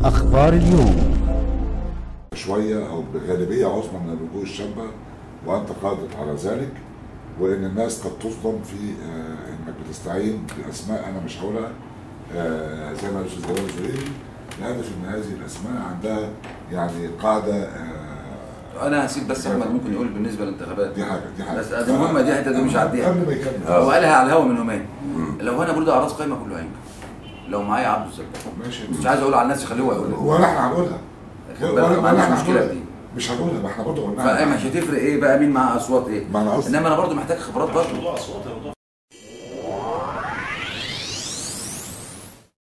أخبار اليوم شويه او بغالبيه عظمى من الوجوه الشابه وانت قادر على ذلك وان الناس قد تصدم في آه، انك بتستعين باسماء انا مش هقولها آه، زي ما الاستاذ جواد الزهيري لهدف ان هذه الاسماء عندها يعني قاعده آه، انا هسيب بس احمد ممكن يقول بالنسبه للانتخابات دي حاجه دي حاجه بس دي مهمه دي حته دي مش هعديها قبل ما يكمل هو قالها على الهوا من يومين لو انا بقول ده اعراض قايمه كله هينجح لو معايا عبده الزكاه ماشي مش عايز اقول على الناس يخلوه يقول ولا احنا هنقولها خد بالك، ما عنديش مشكله في دي مش هنقولها ما احنا برضه قلناها فمش هتفرق ايه بقى مين معاه اصوات ايه ما أنا قصدي- انما انا برضو محتاج خبرات برضو موضوع اصوات يا موضوع